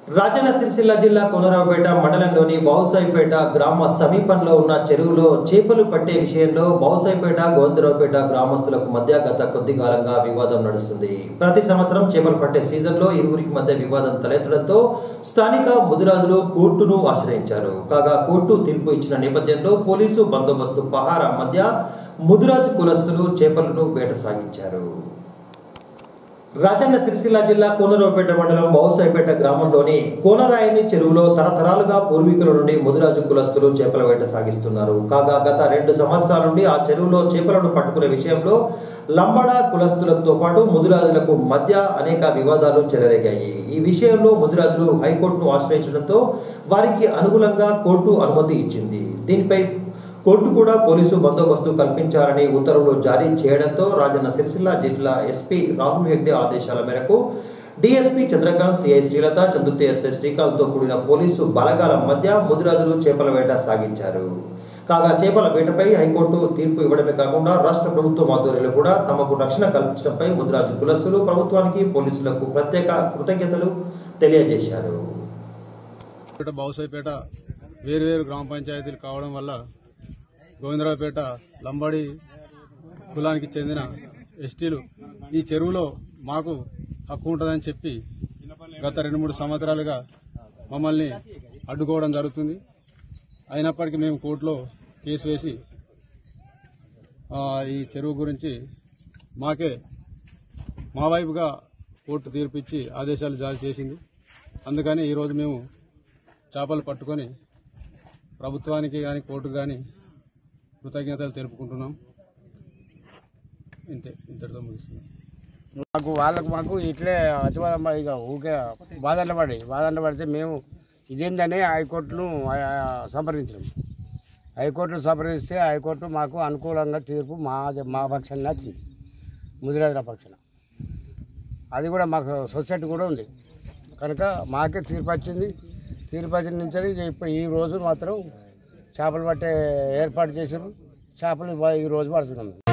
రాజన్న సిరిసిల్ల జిల్లా కొనరావుపేట మండలంలోని బౌసాయిపేట గ్రామ సమీపంలో ఉన్న చెరువులో చేపలు పట్టే విషయంలో బౌసాయిపేట గోవిందరావుపేట గ్రామస్తులకు మధ్య గత కొద్ది కాలంగా వివాదం నడుస్తుంది ప్రతి సంవత్సరం చేపలు పట్టే సీజన్లో ఇరువురికి మధ్య వివాదం తలెత్తడంతో స్థానిక ముదిరాజులు కోర్టును ఆశ్రయించారు కాగా కోర్టు తీర్పు ఇచ్చిన నేపథ్యంలో పోలీసు బందోబస్తు పహారా మధ్య ముదిరాజు కులస్తులు చేపలను వేట సాగించారు రాజన్న సిరిసిల్ల జిల్లా కోనరావుపేట మండలం బౌసాయిపేట గ్రామంలోని కోనరాయని చెరువులో తరతరాలుగా పూర్వీకుల నుండి ముదిరాజు కులస్తులు చేపల వేట సాగిస్తున్నారు కాగా గత రెండు సంవత్సరాల నుండి ఆ చెరువులో చేపలను పట్టుకునే విషయంలో లంబడ కులస్తులతో పాటు ముదిరాజులకు మధ్య అనేక వివాదాలు చెలరేగాయి ఈ విషయంలో ముదిరాజులు హైకోర్టును ఆశ్రయించడంతో వారికి అనుకూలంగా కోర్టు అనుమతి ఇచ్చింది దీనిపై కోర్టు కూడా పోలీసు బందోబస్తు కల్పించాలని ఉత్తర్వులు జారీ చేయడంతో రాజన్న సిరిసిల్ల జిల్లా ఎస్పీ రాహుల్ హెగ్డే ఆదేశాల మేరకు DSP Chandrakanth CI Srilatha Chandurthi SI శ్రీకాంత్తో కూడిన పోలీసు బలగాల మధ్య ముదిరాజులు చేపల వేట సాగించారు కాగా చేపల వేటపై హైకోర్టు తీర్పు ఇవ్వడమే కాకుండా రాష్ట్ర ప్రభుత్వం ఆధ్వర్యంలో కూడా తమకు రక్షణ కల్పించడంపై ముదిరాజు కులస్తులు ప్రభుత్వానికి పోలీసులకు ప్రత్యేక కృతజ్ఞతలు తెలియజేశారు పేట బౌసాయిపేట వేరు వేరు గ్రామ పంచాయతీలు కావడం వల్ల గోవిందరావుపేట లంబాడి కులానికి చెందిన ఎస్టీలు ఈ చెరువులో మాకు హక్కు ఉంటుందని చెప్పి గత రెండు మూడు సంవత్సరాలుగా మమ్మల్ని అడ్డుకోవడం జరుగుతుంది అయినప్పటికీ మేము కోర్టులో కేసు వేసి ఆ, ఈ చెరువు గురించి మాకే మా వైపుగా కోర్టు తీర్పు ఇచ్చి ఆదేశాలు జారీ చేసింది అందుకని ఈరోజు మేము చేపలు పట్టుకొని ప్రభుత్వానికి కానీ కోర్టుకు కానీ కృతజ్ఞతలు తెలుపుకుంటున్నాం ఇంతే ఇంతటితో ముగిస్తున్నాం మాకు వాళ్ళకు మాకు ఇట్లే అతివాదం పడి ఇక ఊకే బాధలు పడి బాధలు పడితే మేము ఇదేందని హైకోర్టును ఆ, సంప్రదించినాం హైకోర్టును సంప్రదిస్తే హైకోర్టు మాకు అనుకూలంగా తీర్పు మా మా పక్షాన్ని వచ్చింది ముదిరాజుల పక్షాన అది కూడా మాకు సొసైటీ కూడా ఉంది కనుక మాకే తీర్పు వచ్చింది తీర్పు వచ్చిన నుంచి ఇక ఇప్పుడు ఈ రోజు మాత్రం చేపలు పట్టే ఏర్పాటు చేసారు చేపలు ఇవ్వ- ఈ రోజు పడుతున్నాం